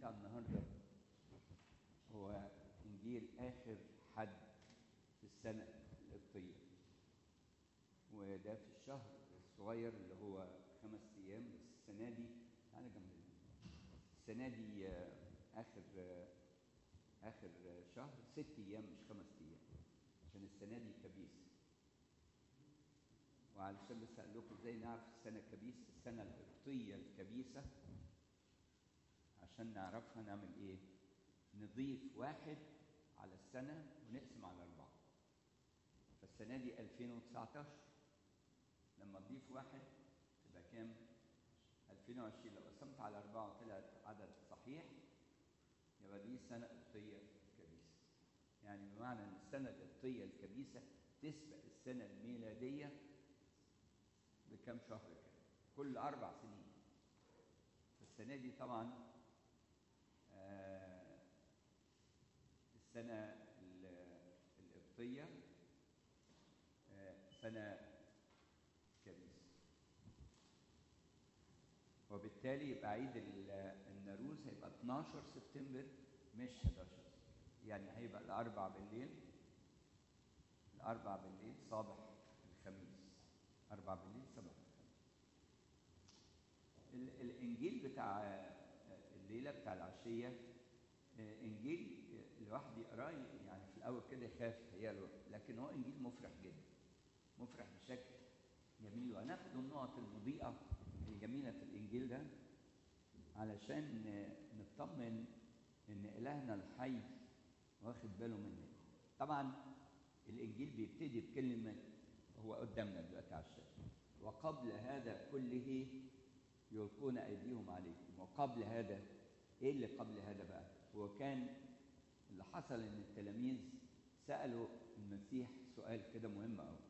بتاع النهارده هو انجيل اخر حد في السنه القبطيه وده في الشهر الصغير اللي هو خمس ايام بس السنه دي تعالى جنبنا السنه دي آه، اخر آه، اخر آه، شهر ست ايام مش خمس ايام عشان السنه دي كبيس وعلشان بس اقول لكم ازاي نعرف السنه كبيس السنه القبطيه الكبيسه عشان نعرفها نعمل ايه نضيف واحد على السنه ونقسم على اربعه فالسنه دي 2019 لما تضيف واحد تبقى كام 2020 لو قسمت على أربعة وطلعت عدد صحيح يبقى دي سنة قبطية كبيسة يعني بمعنى أن السنة القبطية الكبيسة تسبق السنة الميلادية بكم شهر كده كل أربع سنين السنة دي طبعا آه، السنة ال- القبطية آه، سنة كبيسة وبالتالي يبقى عيد ال- النوروز هيبقى 12 سبتمبر مش 11 يعني هيبقى الأربع بالليل الأربع بالليل صباح الخميس أربع بالليل صباح الخميس ال- الإنجيل بتاع الليلة بتاع العشية آه، إنجيل الواحد يقراه يعني في الأول كده يخاف يتهيأله لكن هو إنجيل مفرح جدا مفرح بشكل جميل وهناخد النقط المضيئة الجميلة في الإنجيل ده علشان نطمن إن إلهنا الحي واخد باله مننا. طبعا الإنجيل بيبتدي بكلمة هو قدامنا دلوقتي على الشاشة وقبل هذا كله يلقون أيديهم عليكم وقبل هذا إيه اللي قبل هذا بقى؟ هو كان اللي حصل إن التلاميذ سألوا المسيح سؤال كده مهم أوي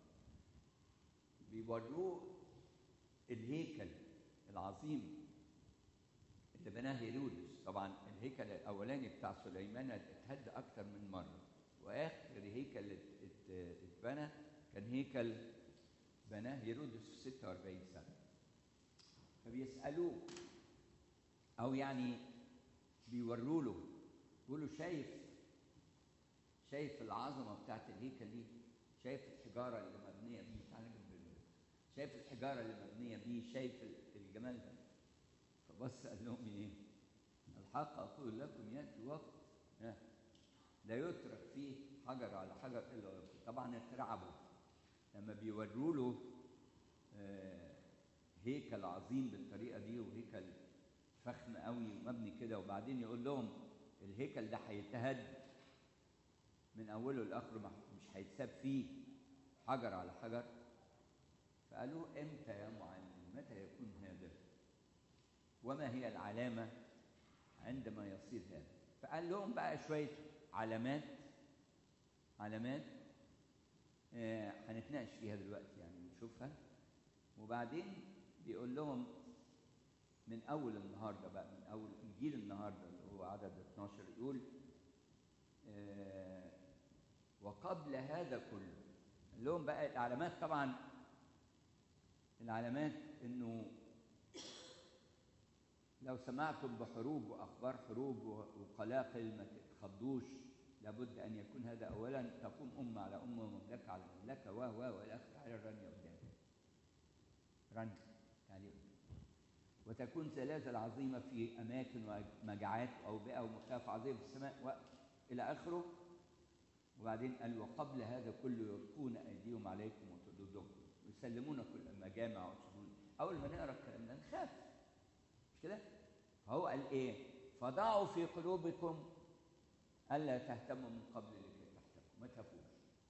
بيوروه الهيكل العظيم اللي بناه هيرودس طبعا الهيكل الاولاني بتاع سليمان اتهد اكتر من مره واخر هيكل ات- ات- اتبنى كان هيكل بناه هيرودس في 46 سنه فبيسالوه او يعني بيوروا له بيقولوا شايف شايف العظمه بتاعت الهيكل دي شايف الحجاره اللي مبنيه بيه تعالى جنب ال- شايف الحجاره اللي مبنيه بيه شايف ال- الجمال ده فبص قال لهم ايه الحق اقول لكم ياتي وقت ها، لا يترك فيه حجر على حجر الا ويبقى طبعا اترعبوا لما بيوروا له آه، هيكل عظيم بالطريقه دي وهيكل فخم قوي ومبني كده وبعدين يقول لهم الهيكل ده هيتهد من اوله لاخره ما- مش هيتساب فيه حجر على حجر فقالوا امتى يا معلم متى يكون هذا وما هي العلامه عندما يصير هذا فقال لهم بقى شويه علامات علامات آه، هنتناقش فيها دلوقتي يعني نشوفها وبعدين بيقول لهم من اول النهارده بقى من اول انجيل النهارده اللي هو عدد 12 يقول آه، وقبل هذا كله قال لهم بقى العلامات طبعا العلامات انه لو سمعتم بحروب واخبار حروب وقلاقل ما تتخضوش لابد ان يكون هذا اولا تقوم امه على امه ومملكه على مملكه و و والى اخره تعالى الرنيه قدام رن تعالي قدام وتكون زلازل عظيمه في اماكن ومجاعات واوبئه ومخاوف عظيمه في السماء والى اخره وبعدين قال وقبل هذا كله يلقون ايديهم عليكم وتضدكم ويسلمون كل المجامع وتشهدون اول ما نقرا الكلام ده نخاف مش كده؟ فهو قال ايه؟ فضعوا في قلوبكم الا تهتموا من قبل لكي تهتموا ما تخافوش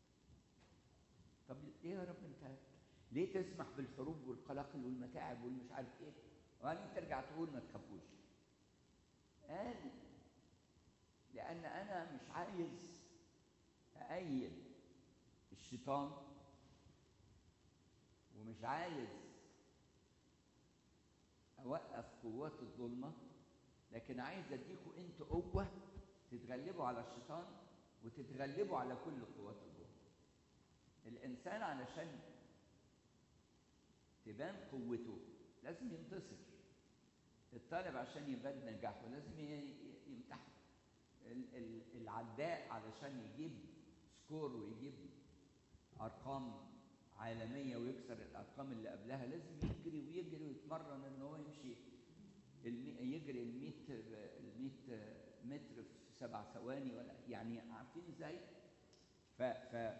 طب ليه يا رب انت ليه تسمح بالحروب والقلاقل والمتاعب والمش عارف ايه وبعدين ترجع تقول ما تخافوش قال لان انا مش عايز أأيد الشيطان ومش عايز أوقف قوات الظلمة لكن عايز أديكوا أنتوا قوة تتغلبوا على الشيطان وتتغلبوا على كل قوات الظلمة الإنسان علشان تبان قوته لازم ينتصر الطالب عشان يبقى نجاحه لازم يمتحن العداء علشان يجيب سكور ويجيب ارقام عالميه ويكسر الارقام اللي قبلها لازم يجري ويجري ويتمرن ان هو يمشي يجري ال 100 ال 100 متر في سبع ثواني ولا يعني عارفين ازاي؟ ف, ف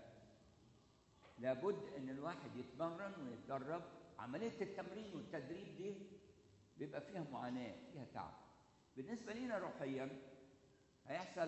لابد ان الواحد يتمرن ويتدرب عمليه التمرين والتدريب دي بيبقى فيها معاناه فيها تعب بالنسبه لينا روحيا هيحصل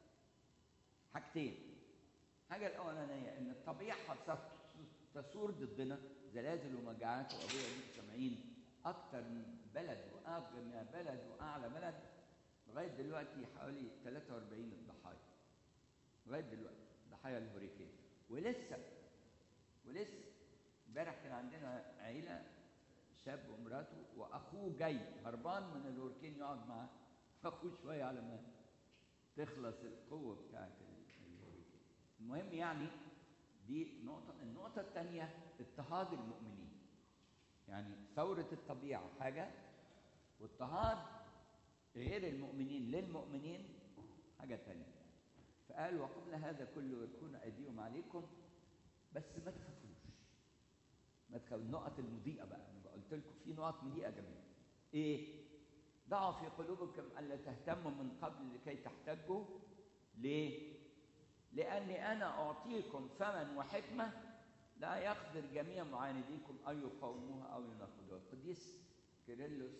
حاجتين الحاجه الاولانيه ان الطبيعه تثور ضدنا زلازل ومجاعات وقضيه دي سامعين اكتر بلد واغنى بلد واعلى بلد لغايه دلوقتي حوالي 43 الضحايا لغايه دلوقتي ضحايا الهوريكان ولسه ولسه امبارح كان عندنا عيله شاب ومراته واخوه جاي هربان من الهوريكان يقعد مع اخوه شويه على ما تخلص القوه بتاعت الهوريكان المهم يعني دي نقطه النقطه الثانيه اضطهاد المؤمنين يعني ثوره الطبيعه حاجه واضطهاد غير المؤمنين للمؤمنين حاجه ثانيه فقال وقبل هذا كله يكون ايديهم عليكم بس ما تخافوش ما تخافوش النقط المضيئه بقى انا قلت لكم في نقط مضيئه جميله ايه ضعوا في قلوبكم الا تهتموا من قبل لكي تحتجوا ليه لاني انا اعطيكم فما وحكمه لا يقدر جميع معانديكم ان يقاوموها او يناقضوها القديس كيرلس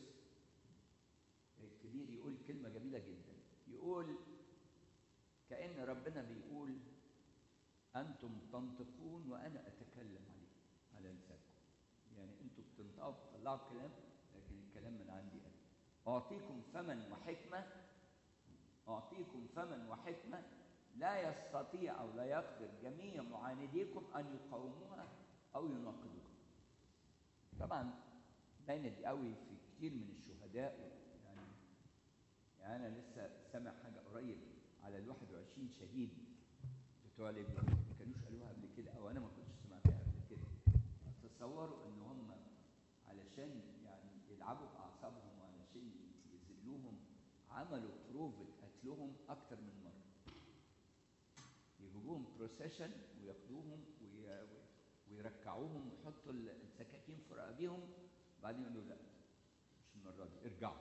الكبير يقول كلمه جميله جدا يقول كأن ربنا بيقول أنتم تنطقون وأنا أتكلم عليكم على لسانكم يعني أنتم بتنطقوا بتطلعوا الكلام لكن الكلام من عندي أنا أعطيكم فما وحكمة أعطيكم فما وحكمة لا يستطيع أو لا يقدر جميع معانديكم أن يقاوموها أو يناقضوها طبعا باينة قوي في كتير من الشهداء يعني يعني أنا لسه سامع حاجة قريب على ال 21 شهيد بتوع ليبيا ما كانوش قالوها قبل كده او انا ما كنتش سمعتها قبل كده تصوروا ان هم علشان يعني يلعبوا باعصابهم وعلشان يذلوهم عملوا بروفة قتلهم اكتر من مره يجيبوهم بروسيشن وياخدوهم وي... ويركعوهم ويحطوا السكاكين في رقابيهم بعدين يقولوا لا مش المره دي ارجعوا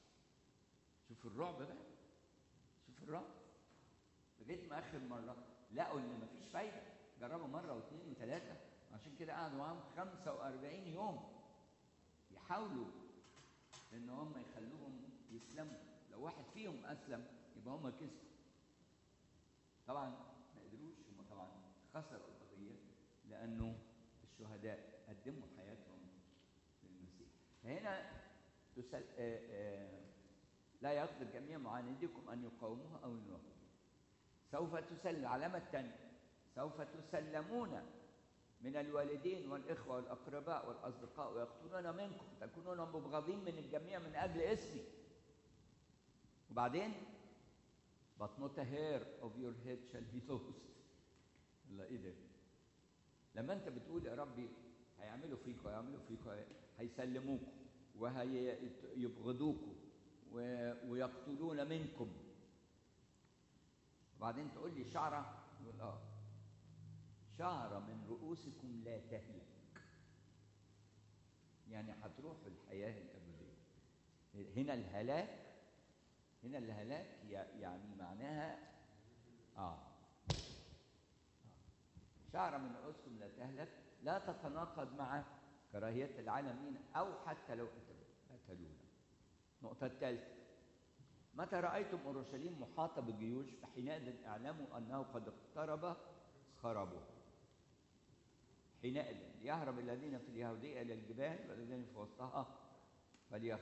شوف الرعب بقى شوف الرعب لغايه ما اخر مره لقوا ان مفيش فايده جربوا مره واثنين وثلاثه عشان كده قعدوا معاهم 45 يوم يحاولوا ان هم يخلوهم يسلموا لو واحد فيهم اسلم يبقى هم كسبوا طبعا ما قدروش هم طبعا خسروا القضيه لانه الشهداء قدموا حياتهم للمسيح فهنا تسل... آآ آآ لا يقدر جميع معانديكم ان يقاوموها او يناقضوها سوف تسلم العلامه الثانيه سوف تسلمون من الوالدين والاخوه والاقرباء والاصدقاء ويقتلون منكم تكونون مبغضين من الجميع من اجل اسمي وبعدين but not a hair of your head shall be lost الله ايه ده لما انت بتقول يا ربي هيعملوا فيكم هيعملوا فيكم هيسلموكم وهيبغضوكم ويقتلون منكم وبعدين تقول لي شعرة يقول اه شعرة من رؤوسكم لا تهلك يعني هتروح الحياة الأبدية هنا الهلاك هنا الهلاك يعني معناها آه. شعرة من رؤوسكم لا تهلك لا تتناقض مع كراهية العالمين أو حتى لو قتلونا النقطة الثالثة متى رأيتم أورشليم محاطة بجيوش فحينئذ اعلموا أنه قد اقترب خرابها حينئذ يهرب الذين في اليهودية إلى الجبال والذين في وسطها فليخ...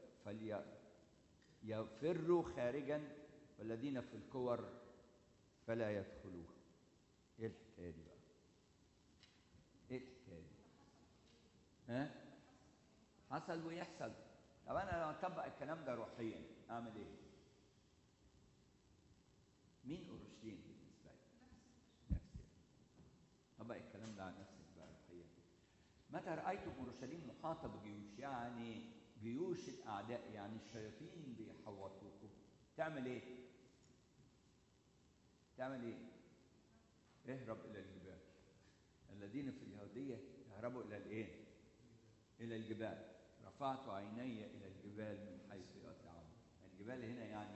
فليفروا خارجا والذين في الكور فلا يدخلوها ايه الحكايه دي بقى؟ ايه الحكايه دي؟ ها؟ حصل ويحصل طب انا لو اطبق الكلام ده روحيا اعمل ايه؟ مين اورشليم بالنسبه لي؟ نفسي طبق الكلام ده على نفسك بقى روحيا متى رايتم اورشليم محاطه بجيوش يعني جيوش الاعداء يعني الشياطين بيحوطوكم تعمل ايه تعمل ايه اهرب الى الجبال الذين في اليهوديه يهربوا الى الايه الى الجبال رفعت عيني الى الجبال من حيث يطلعون الجبال هنا يعني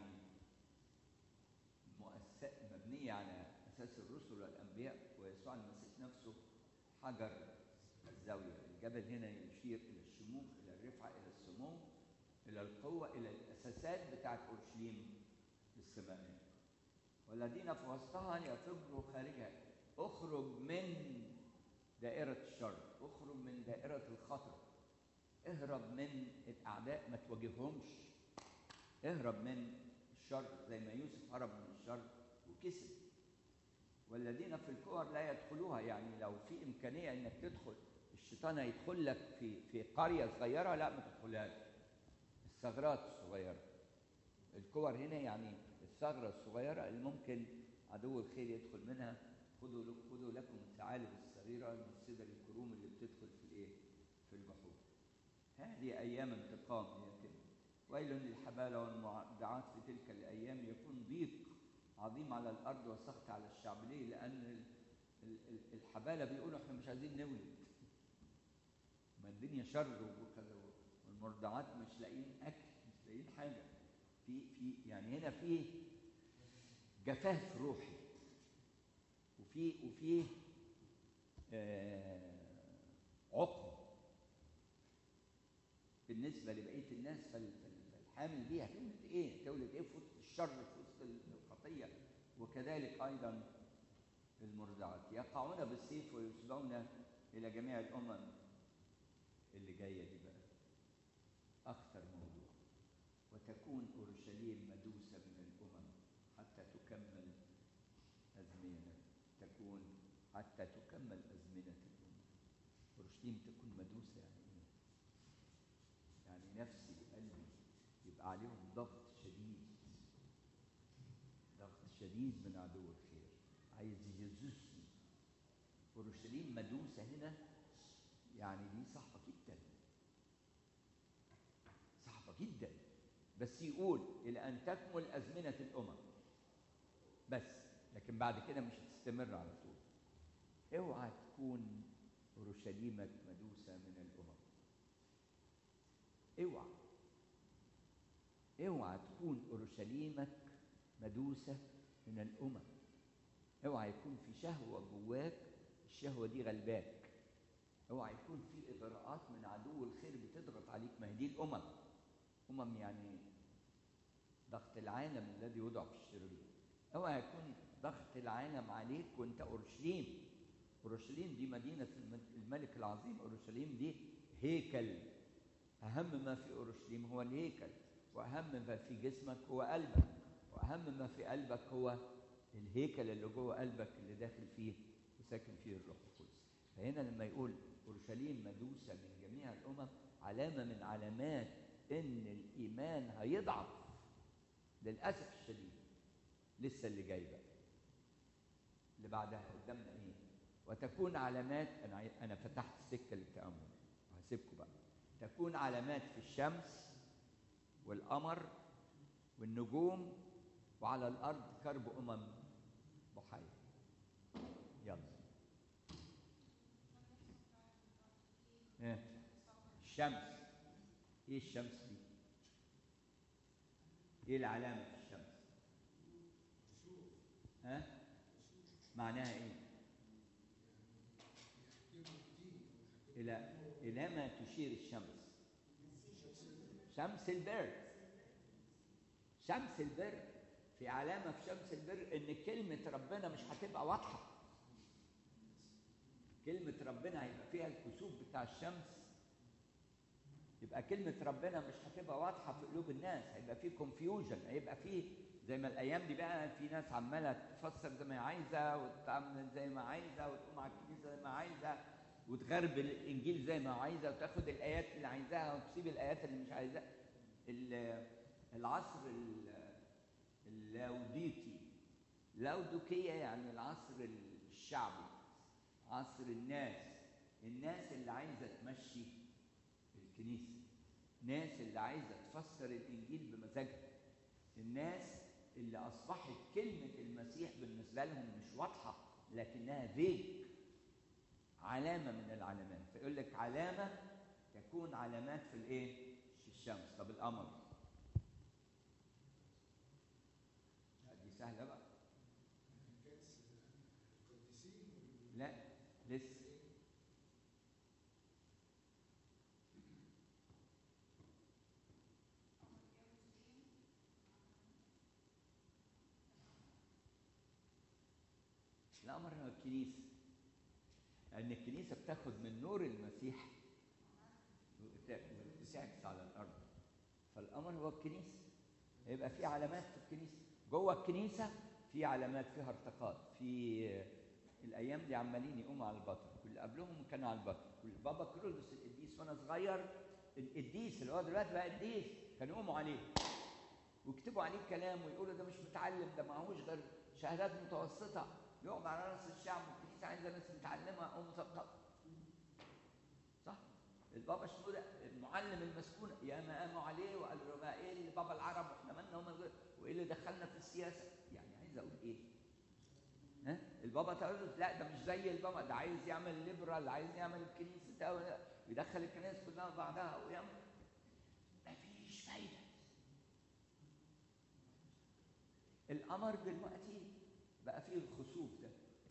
مؤسس مبنيه على اساس الرسل والانبياء ويسوع المسيح نفسه حجر الزاويه الجبل هنا يشير الى الشموخ الى الرفعه الى السمو الى القوه الى الاساسات بتاعت اورشليم السماويه والذين في وسطها يفجروا خارجها اخرج من دائرة الشر اخرج من دائرة الخطر اهرب من الأعداء ما تواجههمش اهرب من الشر زي ما يوسف هرب من الشر وكسب والذين في الكور لا يدخلوها يعني لو في إمكانية إنك تدخل الشيطان هيدخل لك في في قرية صغيرة لا ما تدخلهاش الثغرات الصغيرة الكور هنا يعني الثغرة الصغيرة اللي ممكن عدو الخير يدخل منها خذوا خذوا لكم الثعالب الصغيرة من صدر الكروم اللي بتدخل في الايه؟ في البحور. هذه أيام انتقام هي كده. ويل للحبالة والمعدعات في تلك الأيام يكون ضيق عظيم على الأرض وسخط على الشعب ليه؟ لأن الحبالة بيقولوا احنا مش عايزين نولد. ما الدنيا شر وكذا والمرضعات مش لاقيين أكل مش لاقيين حاجة. في في يعني هنا في جفاف روحي وفي وفي آه عقم بالنسبه لبقيه الناس فالحامل بيها تولد ايه؟ تولد ايه في وسط الشر في وسط الخطيه وكذلك ايضا المرضعات يقعون بالسيف ويسبون الى جميع الامم اللي جايه دي بقى اخطر موضوع وتكون اورشليم مدوسه من الامم حتى تكمل ازمنه تكون حتى تكمل ازمنه الامم اورشليم تكون مدوسه يعني ايه؟ يعني نفسي قلبي يبقى عليهم ضغط شديد ضغط شديد من عدو الخير عايز يجزسني اورشليم مدوسه هنا يعني دي صعبه جدا صعبه جدا بس يقول الى ان تكمل ازمنه الامم بس لكن بعد كده مش هتستمر على طول اوعى تكون اورشليمك مدوسه من الامم اوعى اوعى تكون اورشليمك مدوسه من الامم اوعى يكون في شهوه جواك الشهوه دي غلباك اوعى يكون في اغراءات من عدو الخير بتضغط عليك ما هي دي الامم امم يعني ضغط العالم الذي يوضع في الشرير اوعى يكون ضغط العالم عليك وانت اورشليم اورشليم دي مدينه الملك العظيم اورشليم دي هيكل اهم ما في اورشليم هو الهيكل واهم ما في جسمك هو قلبك واهم ما في قلبك هو الهيكل اللي جوه قلبك اللي داخل فيه وساكن فيه الروح القدس فهنا لما يقول اورشليم مدوسه من جميع الامم علامه من علامات ان الايمان هيضعف للاسف الشديد لسه اللي جاي بقى اللي بعدها قدامنا ايه وتكون علامات انا انا فتحت السكه للتامل وهسيبكم بقى تكون علامات في الشمس والقمر والنجوم وعلى الارض كرب امم بحيره يلا ايه الشمس ايه الشمس دي ايه العلامه في الشمس ها معناها ايه الى الى ما تشير الشمس شمس البر شمس البر في علامه في شمس البر ان كلمه ربنا مش هتبقى واضحه كلمه ربنا هيبقى فيها الكسوف بتاع الشمس يبقى كلمة ربنا مش هتبقى واضحة في قلوب الناس هيبقى في كونفيوجن هيبقى في زي ما الأيام دي بقى في ناس عمالة تفسر زي ما هي عايزة وتعمل زي ما عايزة وتقوم على الكنيسة زي ما عايزة وتغرب الإنجيل زي ما عايزة وتاخد الآيات اللي عايزاها وتسيب الآيات اللي مش عايزاها العصر اللاوديكي لاودوكية يعني العصر الشعبي عصر الناس الناس اللي عايزة تمشي الكنيسة ناس اللي عايزه تفسر الانجيل بمزاجها الناس اللي اصبحت كلمه المسيح بالنسبه لهم مش واضحه لكنها فيج علامه من العلامات فيقول لك علامه تكون علامات في الايه في الشمس طب القمر دي سهله بقى لا لسه الأمر هو الكنيسة لأن الكنيسة بتاخد من نور المسيح وتعكس على الأرض فالأمر هو الكنيسة يبقى في علامات في الكنيسة جوه الكنيسة في علامات فيها ارتقاء في الأيام دي عمالين يقوموا على البطل واللي قبلهم كانوا على البطل بابا كرولوس القديس وأنا صغير القديس اللي هو دلوقتي بقى قديس كانوا يقوموا عليه ويكتبوا عليه كلام ويقولوا ده مش متعلم ده معهوش غير شهادات متوسطة يقعد على راس الشعب والكنيسه عايزه ناس متعلمه ومثقفه صح البابا شنودة المعلم المسكون يا ما قاموا عليه وقالوا له بقى ايه اللي بابا العرب واحنا مالنا هم وايه اللي دخلنا في السياسه يعني عايز اقول ايه ها البابا تقول لا ده مش زي البابا ده عايز يعمل ليبرال عايز يعمل الكنيسه ده ويدخل الكنائس كلها في بعضها ويعمل مفيش فايده القمر دلوقتي بقى فيه الخسوف ده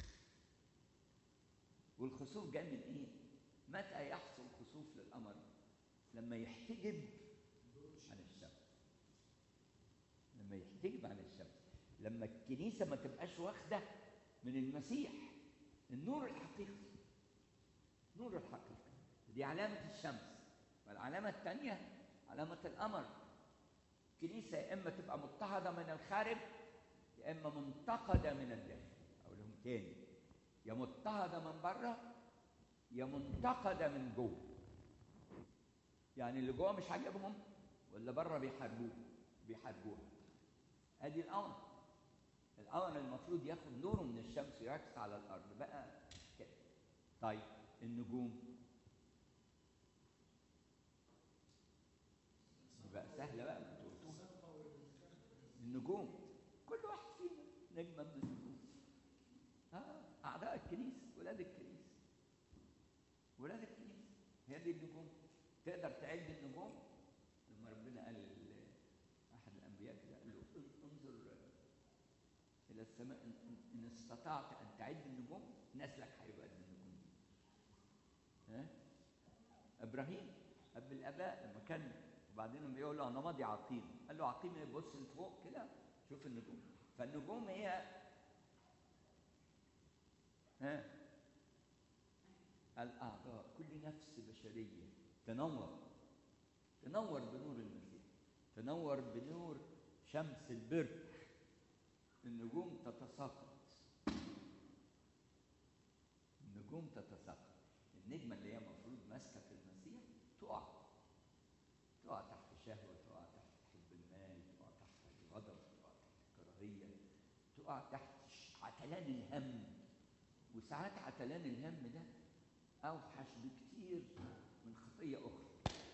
والخسوف جاي من ايه متى يحصل خسوف للقمر لما يحتجب عن الشمس لما يحتجب عن الشمس لما الكنيسه ما تبقاش واخده من المسيح النور الحقيقي نور الحقيقي دي علامه الشمس والعلامه الثانيه علامه القمر الكنيسه يا اما تبقى مضطهده من الخارج يا اما منتقده من الداخل اقول لهم تاني يا مضطهده من بره يا منتقده من جوه يعني اللي جوه مش عاجبهم واللي بره بيحاربوه بيحاربوها ادي الامر الامر المفروض ياخد نوره من الشمس ويعكس على الارض بقى كده طيب النجوم بقى سهله بقى النجوم كل واحد فينا نجمه من النجوم اه اعداء الكنيسه ولاد الكنيسه ولاد الكنيسه هي دي النجوم تقدر تعد النجوم لما ربنا قال احد الانبياء كده قال له انظر الى السماء ان استطعت ان تعد النجوم نسلك هيبقى قد النجوم دي ها ابراهيم اب الاباء لما كان وبعدين بيقول له انا ماضي عقيم قال له عقيم بص لفوق كده شوف النجوم فالنجوم هي ها الأعضاء كل نفس بشرية تنور تنور بنور المسيح تنور بنور شمس البر النجوم تتساقط النجوم تتساقط النجمة اللي هي المفروض ماسكة في المسيح تقع تقع تحت شهوة تقع تحت حب المال تقع تحت الغضب تقع تحت الكراهية تقع تحت عتلان الهم وساعات عتلان الهم ده أوحش بكتير من خطية أخرى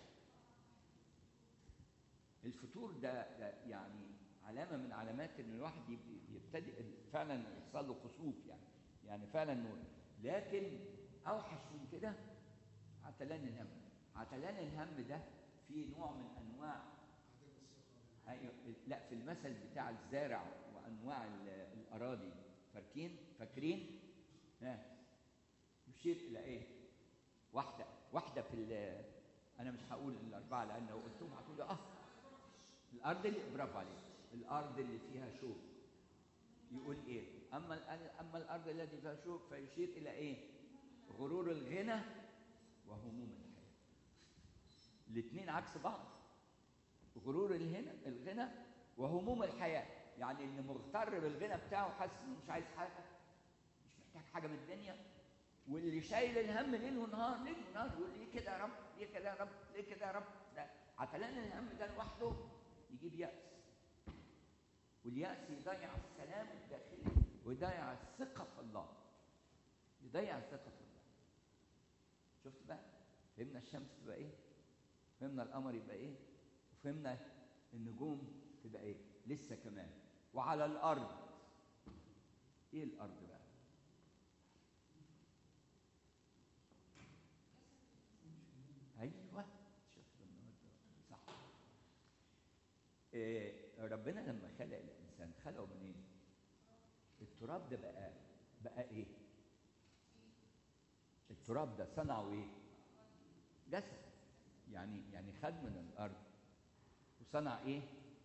الفتور ده, ده يعني علامة من علامات إن الواحد يبتدئ فعلا يحصل له خسوف يعني يعني فعلا نور لكن أوحش من كده عتلان الهم عتلان الهم ده في نوع من أنواع أيوة لا في المثل بتاع الزارع وأنواع الأراضي فاكرين فاكرين ها يشير إلى إيه؟ واحدة واحدة في أنا مش هقول الأربعة لأن لو قلتهم هتقولوا آه الأرض اللي برافو عليك الأرض اللي فيها شوك يقول إيه؟ أما أما الأرض التي فيها شوك فيشير إلى إيه؟ غرور الغنى وهموم الحياة الاثنين عكس بعض غرور الهنا الغنى وهموم الحياة يعني اللي مغتر بالغنى بتاعه حاسس إنه مش عايز حاجة مش محتاج حاجة من الدنيا واللي شايل الهم ليل ونهار ليل ونهار يقول ليه كده يا رب ليه كده يا رب ليه كده يا رب ده عتلان الهم ده لوحده يجيب يأس واليأس يضيع السلام الداخلي ويضيع الثقة في الله يضيع الثقة في الله شفت بقى فهمنا الشمس تبقى ايه فهمنا القمر يبقى ايه وفهمنا النجوم تبقى ايه لسه كمان وعلى الارض ايه الارض بقى ايوه شفت النهارده صح إيه ربنا لما خلق الانسان خلقه منين التراب ده بقى بقى ايه التراب ده صنعه ايه جسد يعني يعني خد من الارض وصنع ايه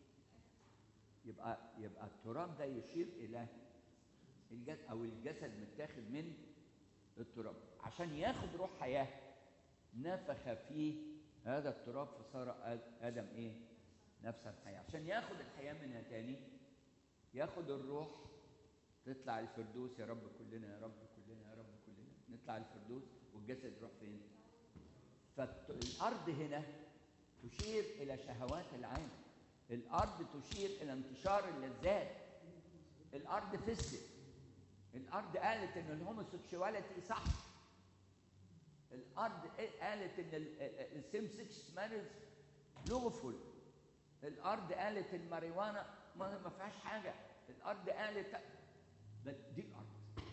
يبقى يبقى التراب ده يشير الى الجسد او الجسد متاخد من التراب عشان ياخد روح حياه نفخ فيه هذا التراب فصار ادم ايه نفس الحياه عشان ياخد الحياه منها تاني ياخد الروح تطلع الفردوس يا رب كلنا يا رب كلنا يا رب كلنا نطلع الفردوس والجسد يروح فين فالارض هنا تشير الى شهوات العين الارض تشير الى انتشار اللذات الارض فسد الارض قالت ان الهوموسيكشواليتي صح الارض قالت ان السيم سكس ماريج لوفول الارض قالت الماريوانا ما فيهاش حاجه الارض قالت دي الارض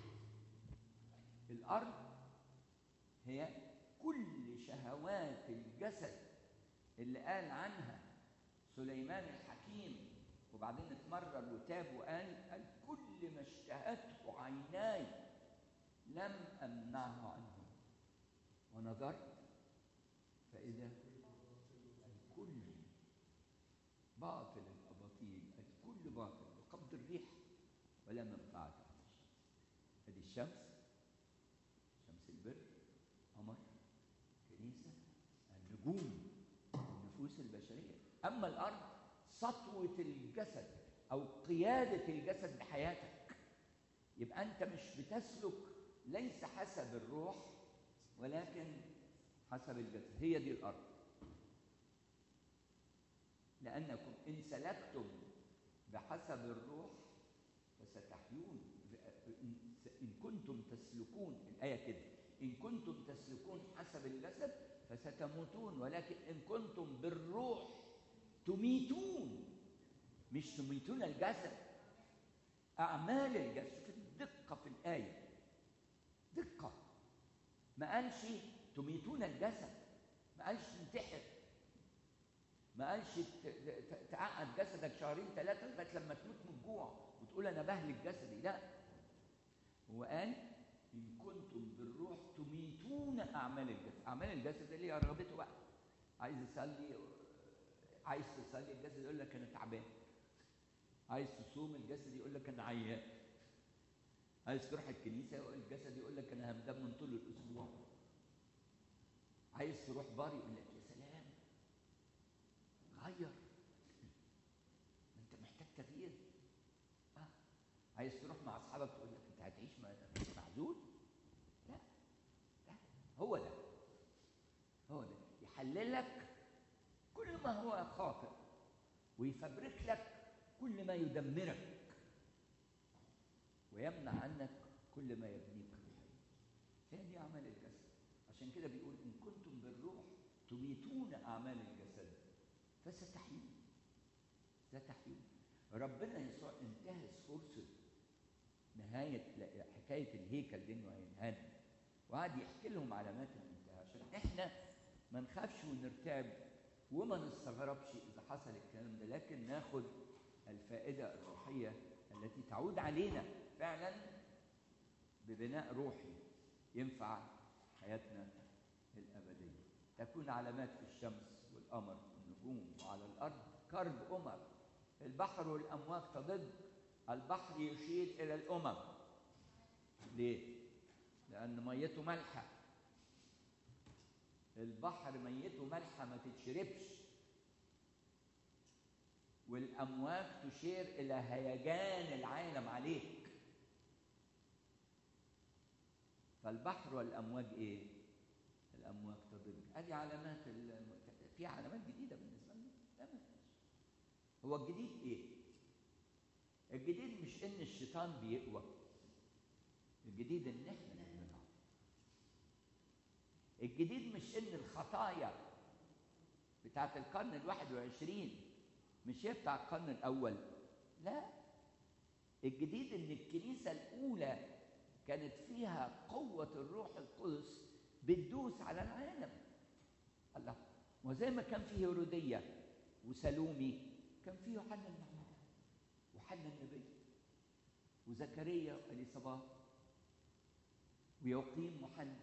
الارض هي كل شهوات الجسد اللي قال عنها سليمان الحكيم وبعدين اتمرر وتاب وقال قال كل ما اشتهته عيناي لم امنعه عنه ونظرت فاذا الكل باطل الاباطيل الكل باطل وقبض الريح ولا منفعه هذه الشمس شمس البر قمر كنيسه النجوم النفوس البشريه اما الارض سطوه الجسد او قياده الجسد بحياتك يبقى انت مش بتسلك ليس حسب الروح ولكن حسب الجسد هي دي الارض لانكم ان سلكتم بحسب الروح فستحيون ان كنتم تسلكون الايه كده ان كنتم تسلكون حسب الجسد فستموتون ولكن ان كنتم بالروح تميتون مش تميتون الجسد اعمال الجسد في الدقه في الايه دقه ما قالش تميتون الجسد ما قالش تنتحر ما قالش تعقد جسدك شهرين ثلاثه لغايه لما تموت من الجوع وتقول انا بهلك جسدي لا هو قال ان كنتم بالروح تميتون اعمال الجسد اعمال الجسد اللي هي رغبته بقى عايز يصلي عايز تصلي الجسد يقول لك انا تعبان عايز تصوم الجسد يقول لك انا عيان عايز تروح الكنيسه الجسد يقول لك انا همدان من طول الاسبوع عايز تروح بار يقول لك يا سلام غير انت محتاج تغيير آه. عايز تروح مع اصحابك تقول لك انت هتعيش معزول لا لا هو ده هو ده يحللك كل ما هو خاطئ ويفبرك لك كل ما يدمرك ويمنع عنك كل ما يبنيك هي دي اعمال الجسد عشان كده بيقول ان كنتم بالروح تميتون اعمال الجسد فستحيون ستحيون ربنا يسوع انتهز فرصه نهايه حكايه الهيكل دي انه هينهد وقعد يحكي لهم علامات الانتهاء عشان احنا ما نخافش ونرتعب وما نستغربش اذا حصل الكلام ده لكن ناخد الفائده الروحيه التي تعود علينا فعلا ببناء روحي ينفع حياتنا الابديه تكون علامات في الشمس والقمر والنجوم وعلى الارض كرب امم البحر والامواج تضد البحر يشير الى الامم ليه لان ميته مالحه البحر ميته مالحه ما تتشربش والامواج تشير الى هيجان العالم عليك فالبحر والامواج ايه الامواج تضل ادي علامات الم... في علامات جديده بالنسبه لنا لا ما هو الجديد ايه الجديد مش ان الشيطان بيقوى الجديد ان احنا نضعف الجديد مش ان الخطايا بتاعت القرن الواحد وعشرين مش هي بتاع القرن الأول لا الجديد إن الكنيسة الأولى كانت فيها قوة الروح القدس بتدوس على العالم الله وزي ما كان فيه هيرودية وسلومي كان فيه يوحنا المعمدان وحنا النبي وزكريا واليصابات ويقيم وحنا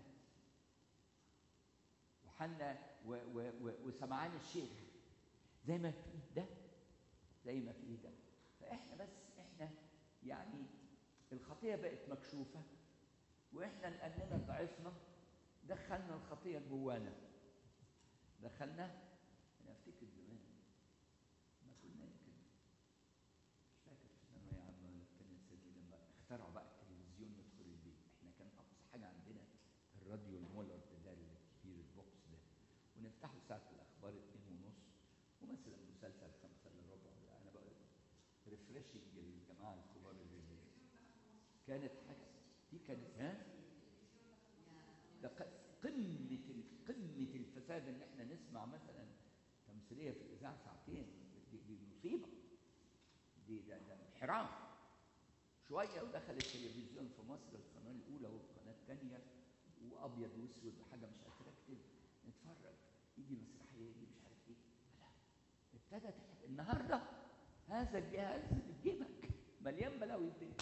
وحنا و و و وسمعان الشيخ زي ما فيه ده زي ما فيه ده فاحنا بس احنا يعني الخطيه بقت مكشوفه واحنا لاننا ضعفنا دخلنا الخطيه جوانا دخلنا انا افتكر زمان ما كنا يمكن مش فاكر في ثانويه عامه ولا في ثانيه ثانوي لما اخترعوا بقى التلفزيون ندخل البيت احنا كان اقصى حاجه عندنا الراديو المولر ده الكبير البوكس ده ونفتحه ساعه الاخبار اتنين ونص ومثلا مسلسل خمسه الا ربع انا بقى ريفرشنج الجماعه الكبار اللي كانت حاجه دي كانت ها ده قمه قمه الفساد ان احنا نسمع مثلا تمثيليه في الاذاعه ساعتين دي, دي مصيبه دي ده ده انحراف شويه ودخل التلفزيون في مصر القناه الاولى والقناه الثانيه وابيض واسود وحاجه مش اتراكتيف نتفرج يجي مسرحيه يجي مش عارف ايه لا ابتدت النهارده هذا الجهاز اللي في جيبك مليان بلاوي الدنيا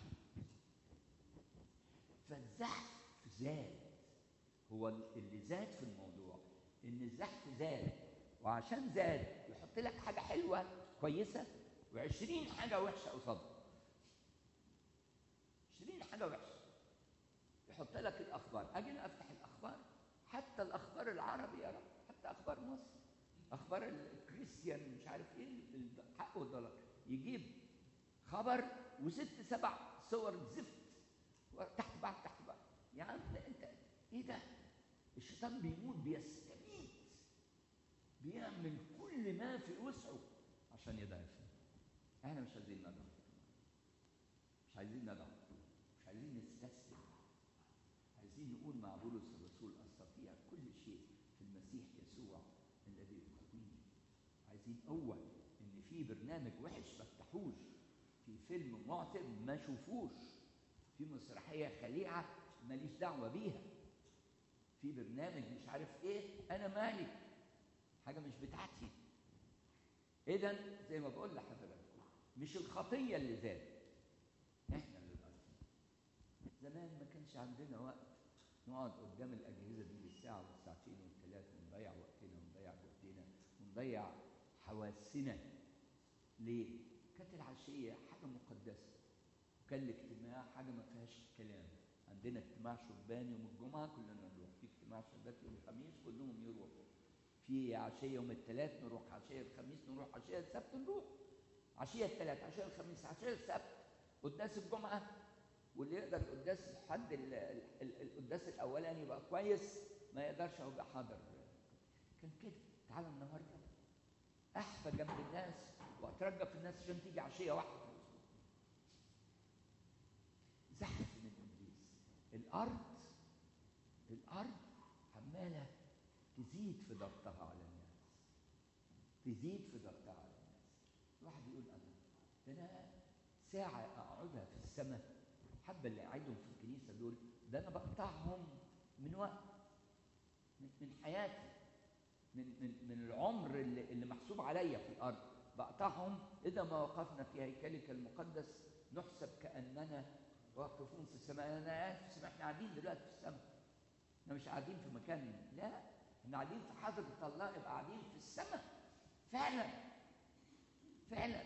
فالزحف زاد هو اللي زاد في الموضوع ان الزحف زاد وعشان زاد يحط لك حاجه حلوه كويسه و20 حاجه وحشه قصادها 20 حاجه وحشه يحط لك الاخبار اجي انا افتح الاخبار حتى الاخبار العربي يا رب حتى اخبار مصر اخبار الكريستيان مش عارف ايه الحق والضلال يجيب خبر وست سبع صور زفت تحت بعض تحت بعض يا عم ده انت ايه ده الشيطان بيموت بيستميت بيعمل كل ما في وسعه عشان يضعفنا احنا مش عايزين نضعف مش عايزين نضعف مش عايزين نستسلم عايزين نقول مع بولس الرسول استطيع كل شيء في المسيح يسوع الذي يقويني عايزين قوه ان في برنامج وحش ما افتحوش في فيلم معتب ما شوفوش في مسرحيه خليعه ماليش دعوه بيها في برنامج مش عارف ايه انا مالي حاجه مش بتاعتي اذا زي ما بقول لحضراتكم مش الخطيه اللي زادت احنا اللي غلطانين زمان ما كانش عندنا وقت نقعد قدام الاجهزه دي بالساعه والساعتين والثلاثه ونضيع وقتنا ونضيع جهدنا ونضيع حواسنا ليه؟ كانت العشيه حاجه مقدسه وكان الاجتماع حاجه ما فيهاش كلام عندنا اجتماع شبان يوم الجمعه كلنا نروح في اجتماع شبات يوم الخميس كلهم يروحوا في عشيه يوم الثلاث نروح عشيه الخميس نروح عشيه السبت نروح عشيه الثلاث عشيه الخميس عشيه السبت قداس الجمعه واللي يقدر القداس حد القداس الاولاني يبقى كويس ما يقدرش هو يبقى حاضر كان كده تعالى النهارده احفى جنب الناس واترجى في الناس عشان تيجي عشيه واحده في الاسبوع زحف من ابليس الارض الارض عماله تزيد في ضغطها على الناس تزيد في ضغطها على الناس الواحد يقول انا ده انا ساعه اقعدها في السماء حبه اللي قاعدهم في الكنيسه دول ده انا بقطعهم من وقت من, من حياتي من من من العمر اللي, اللي محسوب عليا في الارض بقطعهم اذا ما وقفنا في هيكلك المقدس نحسب كاننا واقفون في السماء انا اسف احنا قاعدين دلوقتي في السماء احنا مش قاعدين في مكان لا احنا قاعدين في حضره الله يبقى قاعدين في السماء فعلا فعلا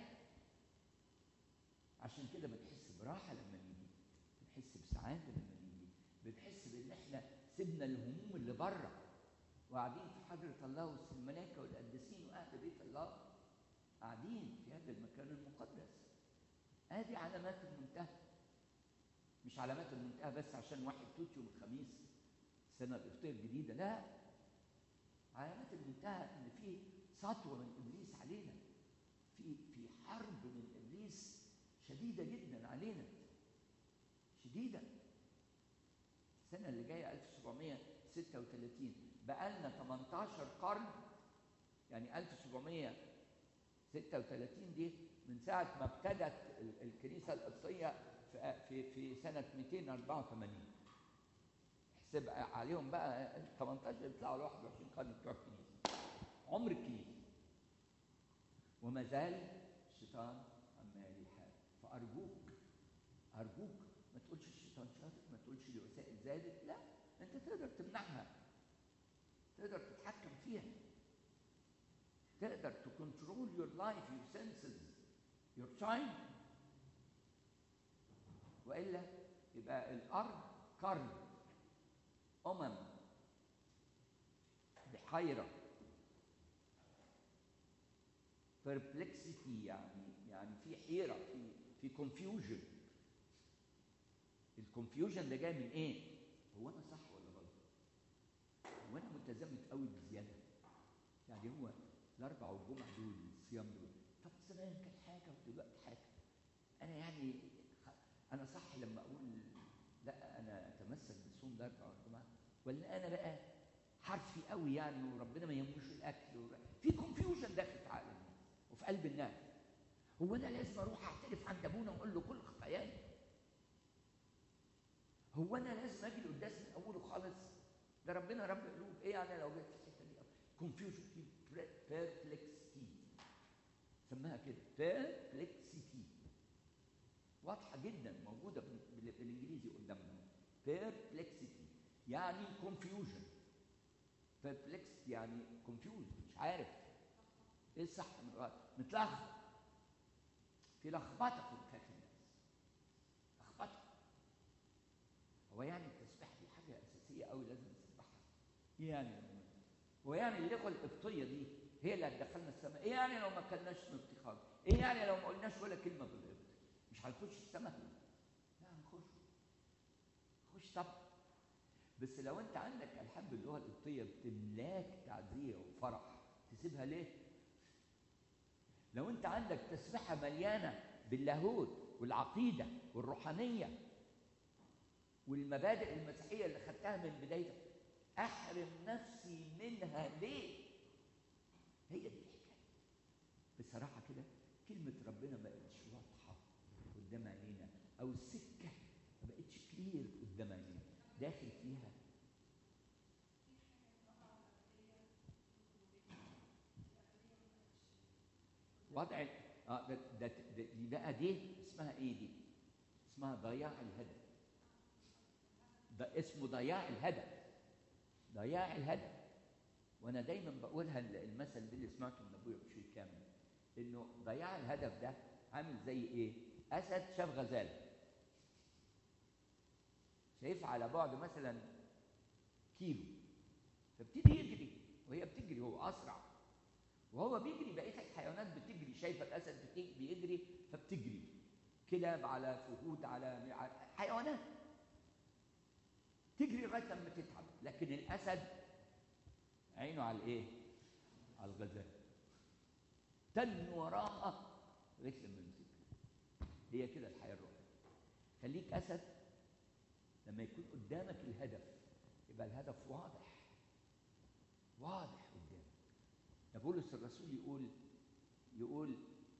عشان كده بنحس براحه لما نيجي بنحس بسعاده لما نيجي بنحس بان احنا سيبنا الهموم اللي بره وقاعدين في حضره الله وسط الملائكه والقديسين واهل بيت الله قاعدين في هذا المكان المقدس ادي علامات المنتهى مش علامات المنتهى بس عشان واحد توت يوم الخميس السنه القبطيه الجديده لا علامات المنتهى ان في سطوه من ابليس علينا في في حرب من ابليس شديده جدا علينا شديده السنه اللي جايه 1736 بقالنا 18 قرن يعني 1736 دي من ساعة ما ابتدت ال- الكنيسة القبطية في في في سنة 284 احسب عليهم بقى ال 18 يطلعوا ل 21 قرن بتوع الكنيسة عمر الكنيسة وما زال الشيطان عمال يحارب فأرجوك أرجوك ما تقولش الشيطان شاطر ما تقولش الوسائل زادت لا أنت تقدر تمنعها تقدر تتحكم فيها تقدر to control your life your senses your time والا يبقى الارض قرن امم بحيره perplexity يعني يعني في حيره في في confusion الكونفيوجن ده جاي من ايه؟ هو انا صح ولا غلط؟ هو انا متزمت قوي بزياده؟ يعني هو الاربع والجمعه دول الصيام دول طب زمان كانت حاجه ودلوقتي حاجه انا يعني خ- انا صح لما اقول لا انا اتمسك بصوم الاربع والجمعه ولا انا بقى حرفي قوي يعني وربنا ما يهموش الاكل ور... في كونفيوجن داخل في عقل الناس وفي قلب الناس هو انا لازم اروح اعترف عند ابونا واقول له كل خطاياي هو انا لازم اجي القداس من اوله خالص ده ربنا رب قلوب ايه يعني لو جيت في الحته دي كونفيوجن بيربلكسيتي سماها كده بيربلكسيتي واضحه جدا موجوده بال- بال- بالانجليزي قدامنا بيربلكسيتي يعني كونفيوجن بيربلكس يعني كونفيوز مش عارف ايه الصح من الغلط متلخبط في لخبطه في داخل الناس لخبطه هو يعني التسبيح دي حاجه اساسيه قوي لازم نسبحها ايه يعني هو يعني اللغه القبطيه دي هي اللي هتدخلنا السماء ايه يعني لو ما كلناش نبطي خالص ايه يعني لو ما قلناش ولا كلمه بالقبط مش هنخش السماء لا هنخش خش طبعا بس لو انت عندك الحان باللغه القبطيه بتملاك تعزيه وفرح تسيبها ليه لو انت عندك تسبيحه مليانه باللاهوت والعقيده والروحانيه والمبادئ المسيحيه اللي خدتها من بدايتك احرم نفسي منها ليه هي دي الحكايه بصراحه كده كلمه ربنا ما بقتش واضحه قدام عينينا او السكه ما بقتش كلير قدام عينينا داخل فيها وضع اه ده, ده, ده دي بقى دي اسمها ايه دي؟ اسمها ضياع الهدف ده اسمه ضياع الهدف ضياع الهدف وانا دايما بقولها ال- المثل ده اللي سمعته من ابويا بشير كامل انه ضياع الهدف ده عامل زي ايه؟ اسد شاف غزاله شايفها على بعد مثلا كيلو فابتدي يجري وهي بتجري هو اسرع وهو بيجري بقيه الحيوانات بتجري شايفه الاسد بتج- بيجري فبتجري كلاب على فهود على على- حيوانات تجري لغايه لما تتعب لكن الاسد عينه على الايه؟ على الغزال تن وراها لغايه لما يمسكها هي كده الحياه الروحيه خليك اسد لما يكون قدامك الهدف يبقى الهدف واضح واضح قدامك ده بولس الرسول يقول يقول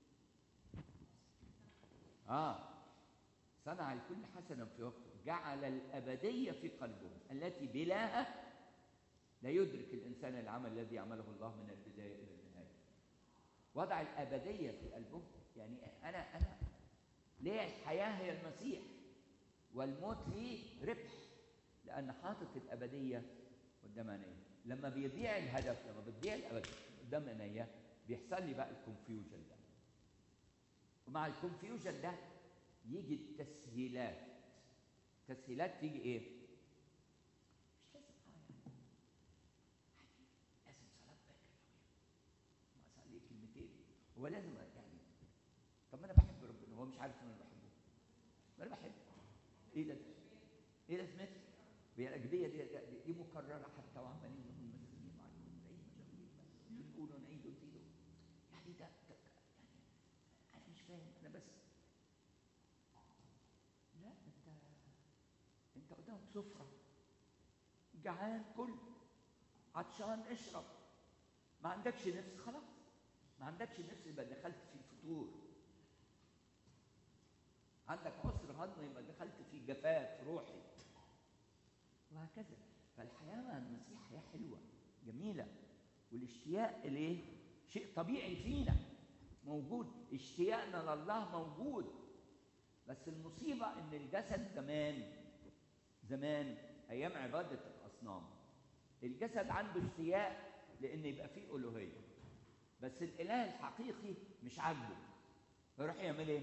اه صنع الكل حسنا في وقته جعل الأبدية في قلبه التي بلاها لا يدرك الإنسان العمل الذي يعمله الله من البداية إلى النهاية وضع الأبدية في قلبه يعني أنا أنا ليه الحياة هي المسيح والموت لي ربح لأن حاطط الأبدية قدام عينيا لما بيضيع الهدف لما بتضيع الأبدية قدام عينيا بيحصل لي بقى الكونفيوجن ده ومع الكونفيوجن ده يجي التسهيلات التسهيلات تيجي ايه؟ مش لازم اه يعني عادي لازم صلاة باكر ما اصلي كلمتين هو لازم يعني طب ما انا بحب ربنا هو مش عارف ان انا بحبه ما انا بحبه ايه لازم ايه لازمتها؟ هي الاجبيه دي, دي, دي مكرره حتى وعمالين نقول مسلمين معلوم زي مشاوير بس بنقول ونعيد ونزيد يعني ده, ده يعني انا مش فاهم انا بس لا انت انت قدامك سفره جعان كل عطشان اشرب ما عندكش نفس خلاص ما عندكش نفس يبقى دخلت في فتور عندك عسر هضم يبقى دخلت في جفاف روحي وهكذا فالحياه مع المسيح حياه حلوه جميله والاشتياق اليه شيء طبيعي فينا موجود اشتياقنا لله موجود بس المصيبه ان الجسد زمان زمان ايام عباده الاصنام الجسد عنده اشتياق لان يبقى فيه الوهيه بس الاله الحقيقي مش عاجبه فيروح يعمل ايه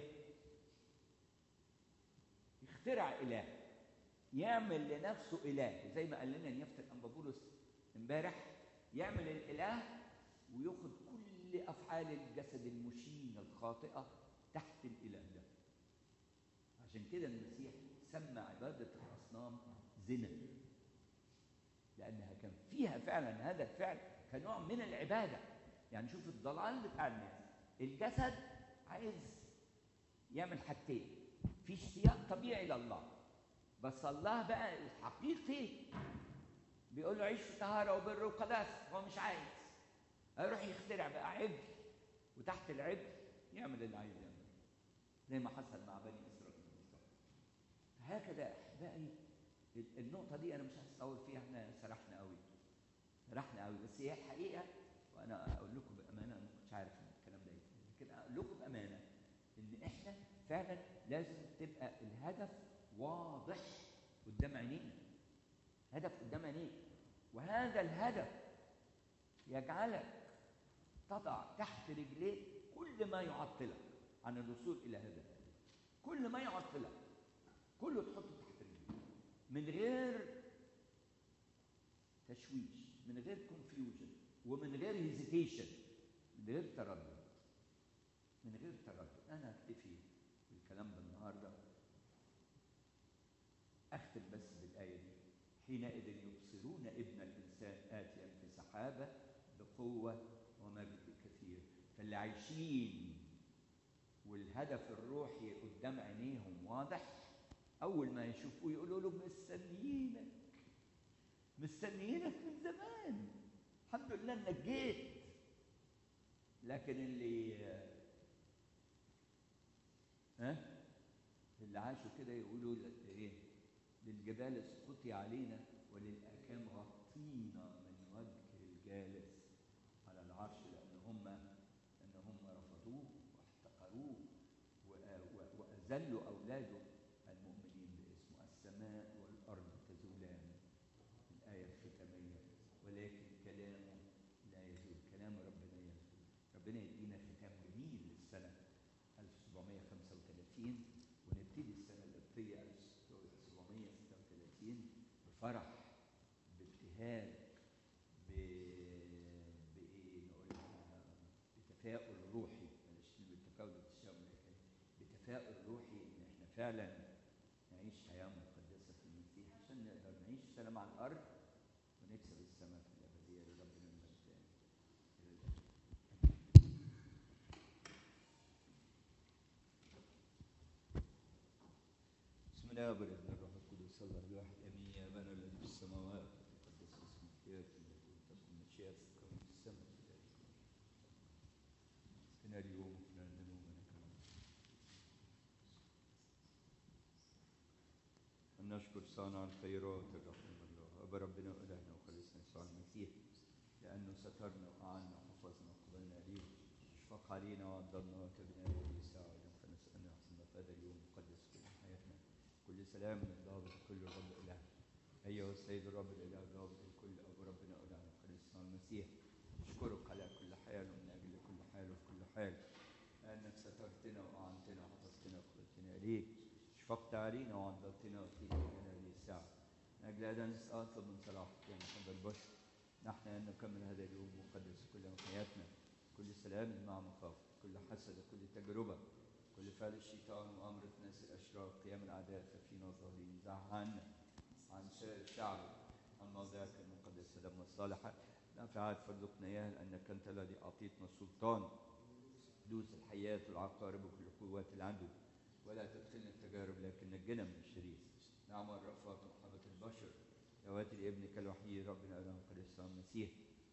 يخترع اله يعمل لنفسه اله زي ما قال لنا نيافه الانبابولس امبارح يعمل الاله وياخد كل افعال الجسد المشينه الخاطئه تحت الاله ده عشان كده المسيح سمى عباده الاصنام زنا لانها كان فيها فعلا هذا الفعل كنوع من العباده يعني شوف الضلال بتاع الناس الجسد عايز يعمل حاجتين في اشتياق طبيعي لله بس الله بقى الحقيقي بيقول له عيش في طهاره وبر وقداسه هو مش عايز هيروح يخترع بقى عجل وتحت العجل يعمل اللي عايز يعمله زي ما حصل مع بني اسرائيل بالظبط هكذا احبائي النقطه دي انا مش هتصور فيها احنا سرحنا قوي سرحنا قوي بس هي الحقيقه وانا اقول لكم بامانه انا ما كنتش عارف ان الكلام ده لكن اقول لكم بامانه ان احنا فعلا لازم تبقى الهدف واضح قدام عينينا هدف قدام عينيك وهذا الهدف يجعلك تضع تحت رجليك كل ما يعطلك عن الوصول الى هذا الهدف كل ما يعطلك كله تحطه تحت رجليك من غير تشويش من غير كونفيوجن ومن غير هيزيتيشن من غير تردد من غير تردد انا اكتفي بالكلام ده النهارده اختم بس بالايه دي حينئذ يبصرون ابن الانسان اتيا في سحابه بقوه ومجد كثير فاللي عايشين والهدف الروحي قدام عينيهم واضح اول ما يشوفوه يقولوا له مستنيينك مستنيينك من زمان الحمد لله انك جيت لكن اللي ها اللي عاشوا كده يقولوا ايه للجبال اسقطي علينا وللاكام غطينا من وجه الجالس على العرش لان هم ان هم رفضوه واحتقروه واذلوا اولاده المؤمنين باسمه السماء والارض تزولان الايه الختاميه ولكن كلامه لا يزول كلام ربنا يزول ربنا يدينا ختام جميل للسنه 1735 ونبتدي السنه القبطيه 1736 بفرح بابتهاج ب بايه نقولها بتفاؤل روحي بلاش بالتفاؤل التشاؤم لكن بتفاؤل روحي ان احنا فعلا نعيش حياه مقدسه في المسيح عشان نقدر نعيش سلام على الارض ونكسب السماء في الابديه لربنا المجد الى الابد بسم الله والابن الروح القدس الله الواحد امين يا ابانا الذي في السماوات تقدس اسمك ياتي تكن مشيئتك كما في السماء كذلك اسقنا اليوم وفنا ذنوبنا كما أن نشكر صانع الخيرات الرحيم الله أبا ربنا وإلهنا وخلصنا يسوع المسيح لأنه سترنا وأعنا وحفظنا وقبلنا ليه اشفق علينا وعضلنا وتبنا إليه ساعة فنسألنا حسنا في هذا اليوم مقدس كل حياتنا كل سلام من ضابط كل رب إله أيها السيد الرب الإله ضابط الكل أبو ربنا وإلهنا وخلصنا المسيح أشكرك على كل حال ومن أجل كل حال وفي كل حال لأنك سترتنا وأعنتنا وحفظتنا وقبلتنا إليك اشفقت علينا وعضلتنا وقيت لنا هذه الساعة من أجل هذا نسأل من صلاحك يا محمد البشر نحن أن نكمل هذا اليوم مقدس كل حياتنا كل سلام مع مخافة كل حسد كل تجربة كل فعل الشيطان وأمر ناس الأشرار قيام الأعداء خفين وظاهرين زع عنا عن سائر شعبك عن موضعك المقدس دم الصالحة نافعات فارزقنا إياها لأنك أنت الذي أعطيتنا السلطان دوس الحياة والعقارب وكل قوات العدو ولا تدخلنا التجارب لكن نجنا من الشرير نعم الرأفات ومحبة البشر يواتي لابنك الوحيد ربنا أله قدس المسيح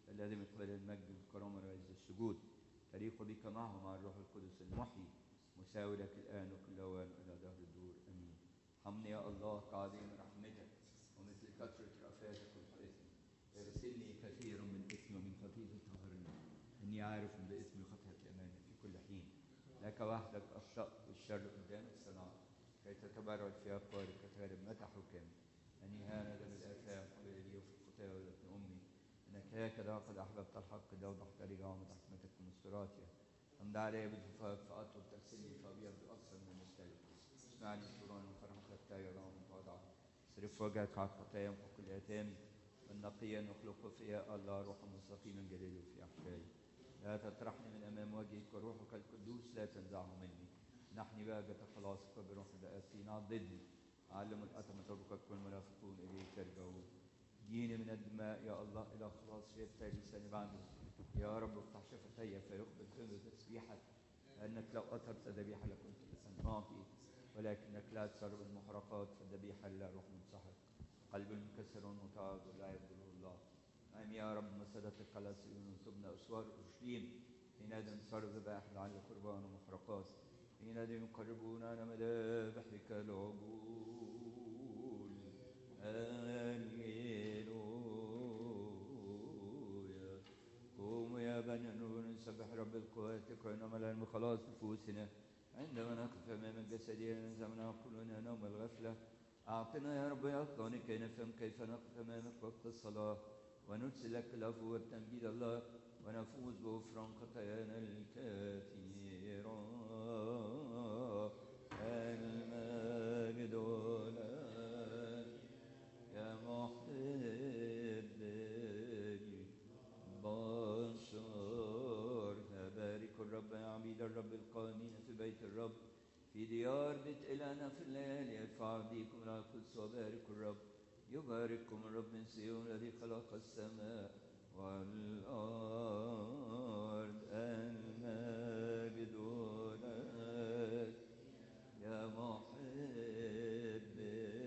الذي من قبل المجد والكرامة والعز السجود تليق بك معه مع الروح القدس المحيي مساوي لك الآن وكل أوان إلى دهر الدور أمين حمني يا الله كعظيم رحمتك ومثل كثرة رأفاتك والإثم اغسلني كثيرا من إثمي ومن خطيئتي طهرني إني عارف بإثمي وخطيئتي أمامك في كل حين لك وحدك أخطأت والشر قدامك صنعت كي تتبرع في أقوالك كتغرب متى حكام أني هاند بالآثام وباليدي وفي الخطايا ولدت أمي إنك هكذا قد أحببت الحق دوضحت رجعهم حكمتك ومستراتها أمد علي بالجفاف فأطلب تغسلني فأبيض أكثر من المستلق اسمعني سرورا وفرحك حتى يرى من تواضع صرف وجهك على الخطايا وفوق الآثام والنقيا نخلق فيها الله روحا مستقيما جليله في أحشائي لا تطرحني من أمام وجهك وروحك القدوس لا تنزعه مني نحني بهجة خلاصك وبروح الآسين عضدني أعلم الأتم تركك كل المنافقون إليك يرجعون ديني من الدماء يا الله إلى خلاص شفتي لساني بعده يا رب افتح شفتي فيقبل كل تسبيحك لأنك لو أثرت ذبيحة لكنت أن أعطي ولكنك لا تسرب المحرقات فالذبيحة لا روح منسحق قلب منكسر متعب لا يبدله الله نعم يا رب مسدتك على سيون وسبنا أسوار أورشليم حينئذ صار ذبائح لعل قربان ومحرقات حينئذ يقربون على مذابحك العجول هللويا قوموا يا بني النور نسبح رب القوات كرنا لنا بخلاص نفوسنا عندما نقف امام جسدنا نزمنا قلوبنا نوم الغفله اعطنا يا رب يقظه كي نفهم كيف نقف امامك وقت الصلاه ونرسل لك العفو والتمجيد الله ونفوز بغفران خطايانا الكثيره المجد لك يا محب البشر تبارك الرب يا عبيد الرب القائمين في بيت الرب في ديار بيت إلهنا في الليالي ارفع ايديكم الى القدس وبارك الرب يبارككم الرب من صيون الذي خلق السماء والأرض المجد لك يا محب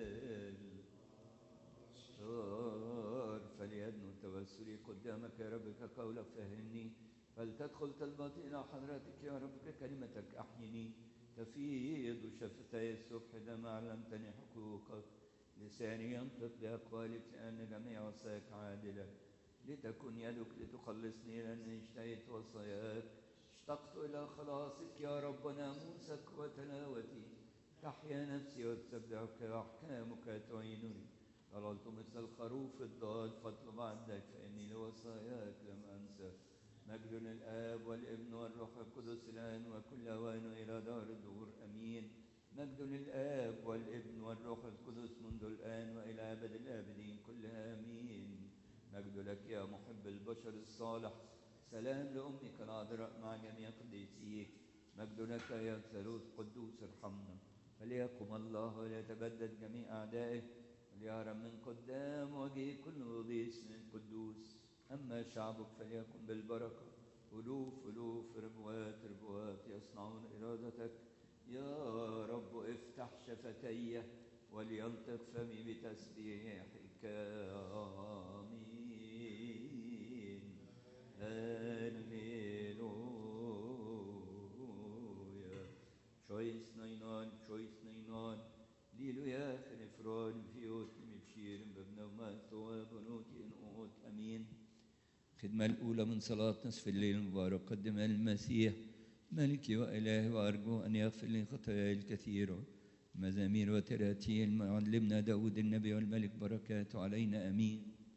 الشر فليدنو التوسل قدامك يا رب كقولك فهمني فلتدخل طلباتي إلى حضرتك يا رب ككلمتك أحيني تفيض شفتي الصبح دم علمتني حقوقك لساني ينطق بأقوالك لأن جميع وصاياك عادلة لتكن يدك لتخلصني لأني اشتهيت وصاياك اشتقت إلى خلاصك يا رب ناموسك وتلاوتي تحيا نفسي وتسبحك وأحكامك تعينني ضللت مثل الخروف الضال فاطلب عندك فإني لوصاياك لم أنسى مجد للآب والابن والروح القدس الآن وكل أوان إلى دار الدور أمين مجد للآب والابن والروح القدس منذ الآن وإلى أبد الآبدين كلها آمين مجد لك يا محب البشر الصالح سلام لأمك العذراء مع جميع قديسيك مجد لك يا ثالوث قدوس ارحمنا فليقم الله وليتبدد جميع أعدائه وليهرب من قدام وجه كل قديس من قدوس أما شعبك فليكن بالبركة ألوف ألوف ربوات ربوات يصنعون إرادتك يا رب افتح شفتي ولينطق فمي بتسبيحك آمين هللويا شويس نينان شويس نينان ليلويا فنفران فيوت مبشير ببنوما ثواب بنوت إنقوت أمين الخدمة الأولى من صلاة نصف الليل المبارك قدم المسيح ملكي وإلهي وأرجو أن يغفر لي خطاياي الكثيرة مزامير وتراتيل معلمنا داود النبي والملك بركاته علينا أمين